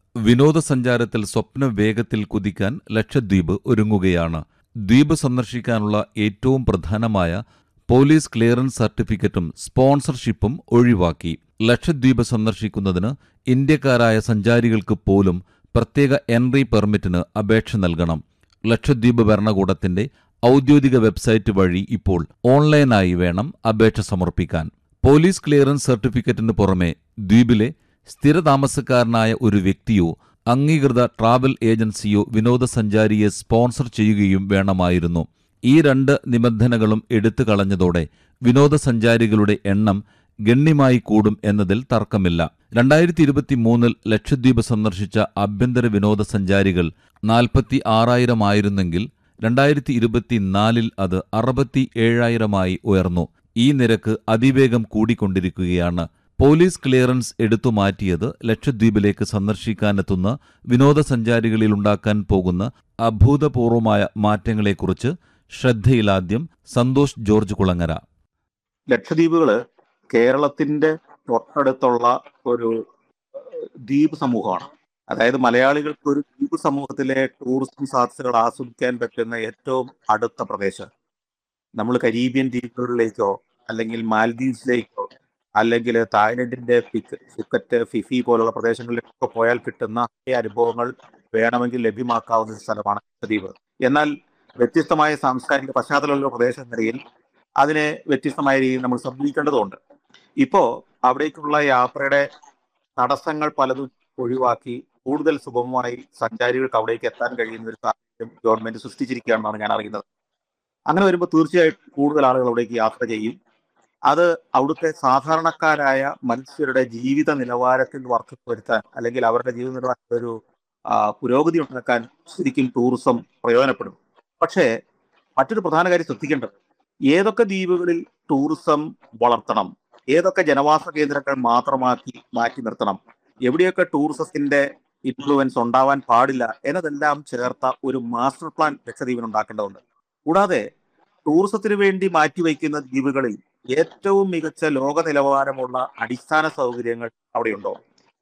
വിനോദസഞ്ചാരത്തിൽ സ്വപ്ന വേഗത്തിൽ കുതിക്കാൻ ലക്ഷദ്വീപ് ഒരുങ്ങുകയാണ് ദ്വീപ് സന്ദർശിക്കാനുള്ള ഏറ്റവും പ്രധാനമായ പോലീസ് ക്ലിയറൻസ് സർട്ടിഫിക്കറ്റും സ്പോൺസർഷിപ്പും ഒഴിവാക്കി ലക്ഷദ്വീപ് സന്ദർശിക്കുന്നതിന് ഇന്ത്യക്കാരായ സഞ്ചാരികൾക്ക് പോലും പ്രത്യേക എൻട്രി പെർമിറ്റിന് അപേക്ഷ നൽകണം ലക്ഷദ്വീപ് ഭരണകൂടത്തിന്റെ ഔദ്യോഗിക വെബ്സൈറ്റ് വഴി ഇപ്പോൾ ഓൺലൈനായി വേണം അപേക്ഷ സമർപ്പിക്കാൻ പോലീസ് ക്ലിയറൻസ് സർട്ടിഫിക്കറ്റിന് പുറമെ ദ്വീപിലെ സ്ഥിരതാമസക്കാരനായ ഒരു വ്യക്തിയോ അംഗീകൃത ട്രാവൽ ഏജൻസിയോ വിനോദസഞ്ചാരിയെ സ്പോൺസർ ചെയ്യുകയും വേണമായിരുന്നു ഈ രണ്ട് നിബന്ധനകളും എടുത്തു കളഞ്ഞതോടെ വിനോദസഞ്ചാരികളുടെ എണ്ണം ഗണ്യമായി കൂടും എന്നതിൽ തർക്കമില്ല രണ്ടായിരത്തി ഇരുപത്തിമൂന്നിൽ ലക്ഷദ്വീപ് സന്ദർശിച്ച ആഭ്യന്തര വിനോദസഞ്ചാരികൾ നാൽപ്പത്തി ആറായിരമായിരുന്നെങ്കിൽ രണ്ടായിരത്തി ഇരുപത്തിനാലിൽ അത് അറുപത്തി ഏഴായിരമായി ഉയർന്നു ഈ നിരക്ക് അതിവേഗം കൂടിക്കൊണ്ടിരിക്കുകയാണ് പോലീസ് ക്ലിയറൻസ് എടുത്തു മാറ്റിയത് ലക്ഷദ്വീപിലേക്ക് സന്ദർശിക്കാനെത്തുന്ന വിനോദസഞ്ചാരികളിലുണ്ടാക്കാൻ പോകുന്ന അഭൂതപൂർവമായ മാറ്റങ്ങളെക്കുറിച്ച് ശ്രദ്ധയിലാദ്യം സന്തോഷ് ജോർജ് കുളങ്ങര ലക്ഷദ്വീപുകള് കേരളത്തിന്റെ തൊട്ടടുത്തുള്ള ഒരു ഏഹ്, ദ്വീപ് സമൂഹമാണ് അതായത് മലയാളികൾക്ക് ഒരു ദ്വീപ് സമൂഹത്തിലെ ടൂറിസം സാധ്യതകൾ ആസ്വദിക്കാൻ പറ്റുന്ന ഏറ്റവും അടുത്ത പ്രദേശം നമ്മൾ കരീബിയൻ ദ്വീപുകളിലേക്കോ അല്ലെങ്കിൽ മാൽദീവ്സിലേക്കോ അല്ലെങ്കിൽ തായ്ലൻഡിന്റെ ഫിക്ക് ഫുക്കറ്റ് ഫിഫി പോലുള്ള പ്രദേശങ്ങളിലേക്കൊക്കെ പോയാൽ കിട്ടുന്ന അതേ അനുഭവങ്ങൾ വേണമെങ്കിൽ ലഭ്യമാക്കാവുന്ന ഒരു സ്ഥലമാണ് ലക്ഷദ്വീപ് എന്നാൽ വ്യത്യസ്തമായ സാംസ്കാരിക പശ്ചാത്തലമുള്ള പ്രദേശം എന്ന നിലയിൽ അതിനെ വ്യത്യസ്തമായ രീതിയിൽ നമ്മൾ സമീപിക്കേണ്ടതുണ്ട് ഇപ്പോ അവിടേക്കുള്ള യാത്രയുടെ തടസ്സങ്ങൾ പലതും ഒഴിവാക്കി കൂടുതൽ സുഗമമായി സഞ്ചാരികൾക്ക് അവിടേക്ക് എത്താൻ കഴിയുന്ന ഒരു സാഹചര്യം ഗവൺമെന്റ് സൃഷ്ടിച്ചിരിക്കുകയാണെന്നാണ് ഞാൻ അറിയുന്നത് അങ്ങനെ വരുമ്പോൾ തീർച്ചയായിട്ടും കൂടുതൽ ആളുകൾ അവിടേക്ക് യാത്ര ചെയ്യും അത് അവിടുത്തെ സാധാരണക്കാരായ മനുഷ്യരുടെ ജീവിത നിലവാരത്തിൽ വർദ്ധപ്പ് വരുത്താൻ അല്ലെങ്കിൽ അവരുടെ ജീവിത നിലവാരത്തിൽ ഒരു ആ, പുരോഗതി ഉണ്ടാക്കാൻ ശരിക്കും ടൂറിസം പ്രയോജനപ്പെടും പക്ഷേ മറ്റൊരു പ്രധാന കാര്യം ശ്രദ്ധിക്കേണ്ടത് ഏതൊക്കെ ദ്വീപുകളിൽ ടൂറിസം വളർത്തണം ഏതൊക്കെ ജനവാസ കേന്ദ്രങ്ങൾ മാത്രമാക്കി മാറ്റി നിർത്തണം എവിടെയൊക്കെ ടൂറിസത്തിന്റെ ഇൻഫ്ലുവൻസ് ഉണ്ടാവാൻ പാടില്ല എന്നതെല്ലാം ചേർത്ത ഒരു മാസ്റ്റർ പ്ലാൻ ലക്ഷദ്വീപിന് ഉണ്ടാക്കേണ്ടതുണ്ട് കൂടാതെ ടൂറിസത്തിന് വേണ്ടി മാറ്റിവെക്കുന്ന ദ്വീപുകളിൽ ഏറ്റവും മികച്ച ലോക നിലവാരമുള്ള അടിസ്ഥാന സൗകര്യങ്ങൾ അവിടെയുണ്ടോ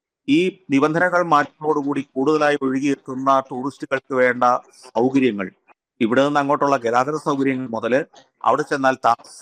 ഈ നിബന്ധനകൾ മാറ്റുന്നതോടുകൂടി കൂടുതലായി ഒഴുകിയെത്തുന്ന ടൂറിസ്റ്റുകൾക്ക് വേണ്ട സൗകര്യങ്ങൾ ഇവിടെ നിന്ന് അങ്ങോട്ടുള്ള ഗതാഗത സൗകര്യങ്ങൾ മുതൽ അവിടെ ചെന്നാൽ താമസ